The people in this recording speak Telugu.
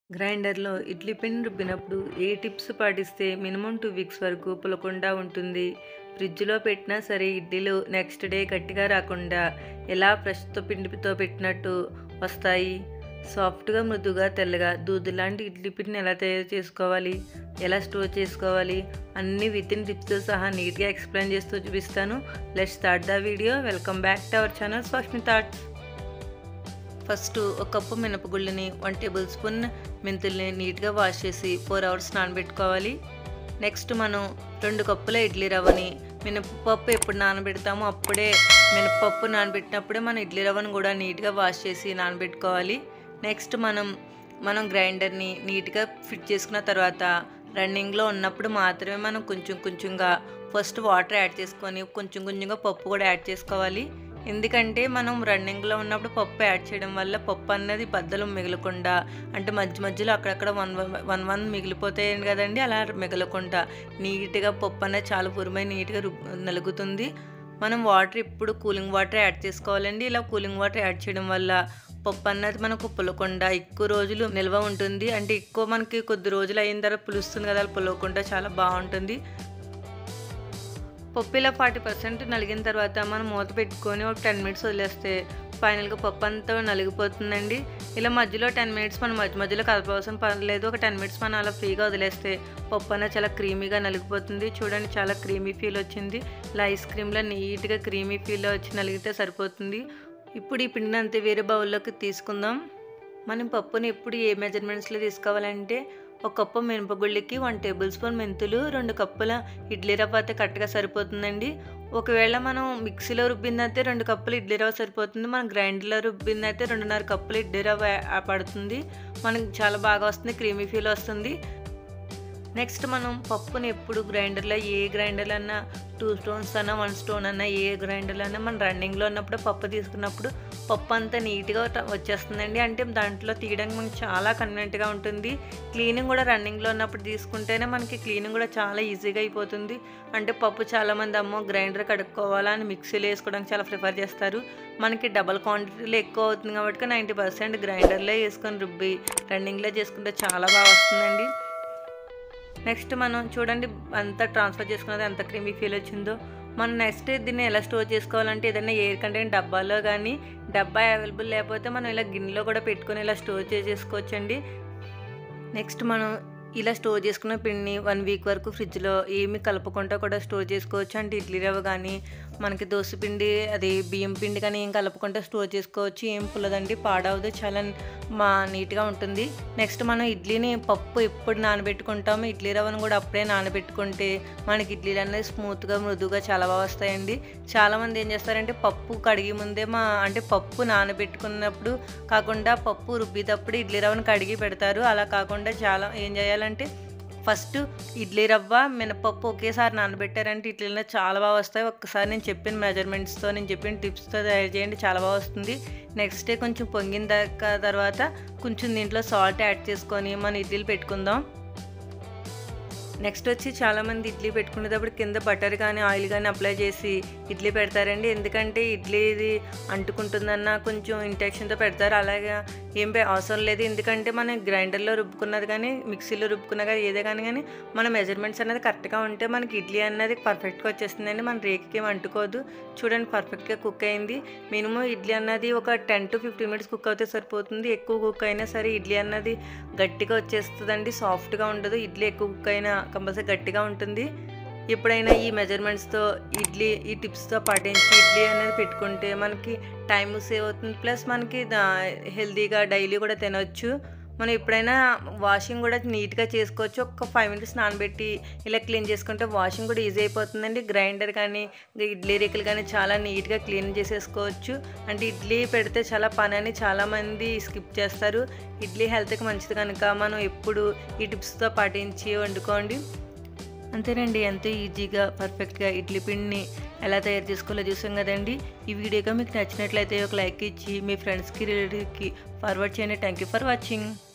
గ్రైండర్లో ఇడ్లీ పిండి రుబ్బినప్పుడు ఏ టిప్స్ పాటిస్తే మినిమం టూ వీక్స్ వరకు పులకుండా ఉంటుంది ఫ్రిడ్జ్లో పెట్టినా సరే ఇడ్లీలు నెక్స్ట్ డే గట్టిగా రాకుండా ఎలా ఫ్రెష్తో పిండితో పెట్టినట్టు వస్తాయి సాఫ్ట్గా మృదుగా తెల్లగా దూది లాంటి ఇడ్లీ పిండిని ఎలా తయారు చేసుకోవాలి ఎలా స్టోర్ చేసుకోవాలి అన్ని విత్ ఇన్ టిప్స్తో సహా నీట్గా ఎక్స్ప్లెయిన్ చేస్తూ చూపిస్తాను let start the video welcome back to our channel Swashmi thoughts first ఒక కప్పు మినపగుళ్ళని వన్ టేబుల్ స్పూన్ మెంతుల్ని నీట్గా వాష్ చేసి ఫోర్ అవర్స్ నానబెట్టుకోవాలి నెక్స్ట్ మనం రెండు కప్పుల ఇడ్లీ రవ్వని మినపప్పు ఎప్పుడు నానబెడతామో అప్పుడే మినపప్పు నానబెట్టినప్పుడే మనం ఇడ్లీ రవ్వను కూడా నీట్గా వాష్ చేసి నానబెట్టుకోవాలి నెక్స్ట్ మనం మనం గ్రైండర్ని నీట్గా ఫిట్ చేసుకున్న తర్వాత రన్నింగ్లో ఉన్నప్పుడు మాత్రమే మనం కొంచెం కొంచెంగా ఫస్ట్ వాటర్ యాడ్ చేసుకొని కొంచెం కొంచెంగా పప్పు కూడా యాడ్ చేసుకోవాలి ఎందుకంటే మనం రన్నింగ్లో ఉన్నప్పుడు పప్పు యాడ్ చేయడం వల్ల పప్పు అన్నది బద్దలు మిగలకుండా అంటే మధ్య మధ్యలో అక్కడక్కడ వన్ వన్ వన్ మిగిలిపోతాయి కదండి అలా మిగలకుండా నీట్గా పప్పు అనేది చాలా పురమై నీట్గా నలుగుతుంది మనం వాటర్ ఇప్పుడు కూలింగ్ వాటర్ యాడ్ చేసుకోవాలండి ఇలా కూలింగ్ వాటర్ యాడ్ చేయడం వల్ల పప్పు అన్నది మనకు పులకుండా ఎక్కువ రోజులు నిల్వ ఉంటుంది అంటే ఎక్కువ మనకి కొద్ది రోజులు అయిన తర్వాత పులుస్తుంది కదా అలా పులవకుండా చాలా బాగుంటుంది పప్పు ఇలా ఫార్టీ పర్సెంట్ నలిగిన తర్వాత మనం మూత పెట్టుకొని ఒక టెన్ మినిట్స్ వదిలేస్తే ఫైనల్గా పప్పు అంతా నలిగిపోతుందండి ఇలా మధ్యలో టెన్ మినిట్స్ మనం మధ్య మధ్యలో కలపవలసిన పర్లేదు ఒక టెన్ మినిట్స్ మనం అలా ఫ్రీగా వదిలేస్తే పప్పు అనేది చాలా క్రీమీగా నలిగిపోతుంది చూడండి చాలా క్రీమీ ఫీల్ వచ్చింది ఇలా ఐస్ క్రీమ్లో నీట్గా క్రీమీ ఫీల్ వచ్చి నలిగితే సరిపోతుంది ఇప్పుడు ఈ పిండిని అంతే వేరే బౌల్లోకి తీసుకుందాం మనం పప్పుని ఎప్పుడు ఏ మెజర్మెంట్స్లో తీసుకోవాలంటే ఒక కప్పు మినపగుళ్ళకి వన్ టేబుల్ స్పూన్ మెంతులు రెండు కప్పుల ఇడ్లీ రవ్వ అయితే కరెక్ట్గా సరిపోతుందండి ఒకవేళ మనం మిక్సీలో రుబ్బిందైతే రెండు కప్పులు ఇడ్లీ రవ్వ సరిపోతుంది మనం గ్రైండర్లో రుబ్బిందైతే రెండున్నర కప్పులు ఇడ్లీ రవ్వ పడుతుంది మనకి చాలా బాగా వస్తుంది క్రీమీ ఫీల్ వస్తుంది నెక్స్ట్ మనం పప్పుని ఎప్పుడు గ్రైండర్లో ఏ గ్రైండర్లో అన్నా టూ స్టోన్స్ అన్నా వన్ స్టోన్ అన్నా ఏ గ్రైండర్లో అన్నా మనం రన్నింగ్లో ఉన్నప్పుడు పప్పు తీసుకున్నప్పుడు పప్పు అంతా నీట్గా వచ్చేస్తుందండి అంటే దాంట్లో తీయడానికి మనకి చాలా కన్వీనెంట్గా ఉంటుంది క్లీనింగ్ కూడా రన్నింగ్లో ఉన్నప్పుడు తీసుకుంటేనే మనకి క్లీనింగ్ కూడా చాలా ఈజీగా అయిపోతుంది అంటే పప్పు చాలామంది అమ్మో గ్రైండర్ కడుక్కోవాలా అని మిక్సీలో వేసుకోవడానికి చాలా ప్రిఫర్ చేస్తారు మనకి డబల్ క్వాంటిటీలో ఎక్కువ అవుతుంది కాబట్టి నైంటీ పర్సెంట్ గ్రైండర్లో వేసుకొని రుబ్బి రన్నింగ్లో చేసుకుంటే చాలా బాగా వస్తుందండి నెక్స్ట్ మనం చూడండి అంతా ట్రాన్స్ఫర్ చేసుకున్నది ఎంత క్రీమీ ఫీల్ వచ్చిందో మనం నెక్స్ట్ దీన్ని ఎలా స్టోర్ చేసుకోవాలంటే ఏదైనా ఎయిర్ కంటైన్ డబ్బాలో కానీ డబ్బా అవైలబుల్ లేకపోతే మనం ఇలా గిన్నెలో కూడా పెట్టుకొని ఇలా స్టోర్ చేసేసుకోవచ్చండి నెక్స్ట్ మనం ఇలా స్టోర్ చేసుకున్న పిండిని వన్ వీక్ వరకు ఫ్రిడ్జ్లో ఏమి కలపకుండా కూడా స్టోర్ చేసుకోవచ్చు అంటే ఇడ్లీ రవ్వ కానీ మనకి దోశ పిండి అది బియ్యం పిండి కానీ ఏం కలపకుండా స్టోర్ చేసుకోవచ్చు ఏం పుల్లదండి పాడవదు చాలా మా నీట్గా ఉంటుంది నెక్స్ట్ మనం ఇడ్లీని పప్పు ఎప్పుడు నానబెట్టుకుంటాము ఇడ్లీ రవ్వను కూడా అప్పుడే నానబెట్టుకుంటే మనకి ఇడ్లీలు అనేది స్మూత్గా మృదువుగా చాలా బాగా వస్తాయండి చాలామంది ఏం చేస్తారంటే పప్పు కడిగి ముందే మా అంటే పప్పు నానబెట్టుకున్నప్పుడు కాకుండా పప్పు రుబ్బేటప్పుడు ఇడ్లీ రవ్వను కడిగి పెడతారు అలా కాకుండా చాలా ఏం చేయాలంటే ఫస్ట్ ఇడ్లీ రవ్వ మినపప్పు ఒకేసారి నానబెట్టారంటే ఇడ్లీలో చాలా బాగా వస్తాయి ఒక్కసారి నేను చెప్పిన మెజర్మెంట్స్తో నేను చెప్పిన టిప్స్తో తయారు చేయండి చాలా బాగా వస్తుంది నెక్స్ట్ డే కొంచెం పొంగిన దాకా తర్వాత కొంచెం దీంట్లో సాల్ట్ యాడ్ చేసుకొని మన ఇడ్లీలు పెట్టుకుందాం నెక్స్ట్ వచ్చి చాలామంది ఇడ్లీ పెట్టుకునేటప్పుడు కింద బటర్ కానీ ఆయిల్ కానీ అప్లై చేసి ఇడ్లీ పెడతారండి ఎందుకంటే ఇడ్లీ ఇది అంటుకుంటుందన్న కొంచెం ఇంటెక్షన్తో పెడతారు అలాగే ఏం అవసరం లేదు ఎందుకంటే మనం గ్రైండర్లో రుబ్బుకున్నది కానీ మిక్సీలో రుబ్బుకున్న కానీ ఏదే కానీ కానీ మన మెజర్మెంట్స్ అనేది కరెక్ట్గా ఉంటే మనకి ఇడ్లీ అనేది పర్ఫెక్ట్గా వచ్చేస్తుందండి మన రేక్కి ఏం అంటుకోదు చూడండి పర్ఫెక్ట్గా కుక్ అయింది మినిమం ఇడ్లీ అన్నది ఒక ten to fifteen minutes cook అవుతే సరిపోతుంది ఎక్కువ కుక్ అయినా సరే ఇడ్లీ అన్నది గట్టిగా వచ్చేస్తుందండి సాఫ్ట్గా ఉండదు ఇడ్లీ ఎక్కువ కుక్ అయినా కంపల్సరీ గట్టిగా ఉంటుంది ఎప్పుడైనా ఈ మెజర్మెంట్స్తో ఇడ్లీ ఈ టిప్స్తో పాటించి ఇడ్లీ అనేది పెట్టుకుంటే మనకి టైం సేవ్ అవుతుంది ప్లస్ మనకి హెల్తీగా డైలీ కూడా తినవచ్చు మనం ఎప్పుడైనా వాషింగ్ కూడా నీట్గా చేసుకోవచ్చు ఒక ఫైవ్ మినిట్స్ నానబెట్టి ఇలా క్లీన్ చేసుకుంటే వాషింగ్ కూడా ఈజీ అయిపోతుందండి గ్రైండర్ కానీ ఇడ్లీ రేకులు కానీ చాలా నీట్గా క్లీన్ చేసేసుకోవచ్చు అంటే ఇడ్లీ పెడితే చాలా పని అని చాలామంది స్కిప్ చేస్తారు ఇడ్లీ హెల్త్కి మంచిది కనుక మనం ఎప్పుడు ఈ టిప్స్తో పాటించి వండుకోండి అంతేనండి ఎంతో ఈజీగా పర్ఫెక్ట్గా ఇడ్లీ పిండిని ఎలా తయారు చేసుకోవాలో చూసాం కదండి ఈ వీడియోగా మీకు నచ్చినట్లయితే ఒక లైక్ ఇచ్చి మీ ఫ్రెండ్స్కి రిలేటివ్కి ఫార్వర్డ్ చేయండి థ్యాంక్ యూ ఫర్ వాచింగ్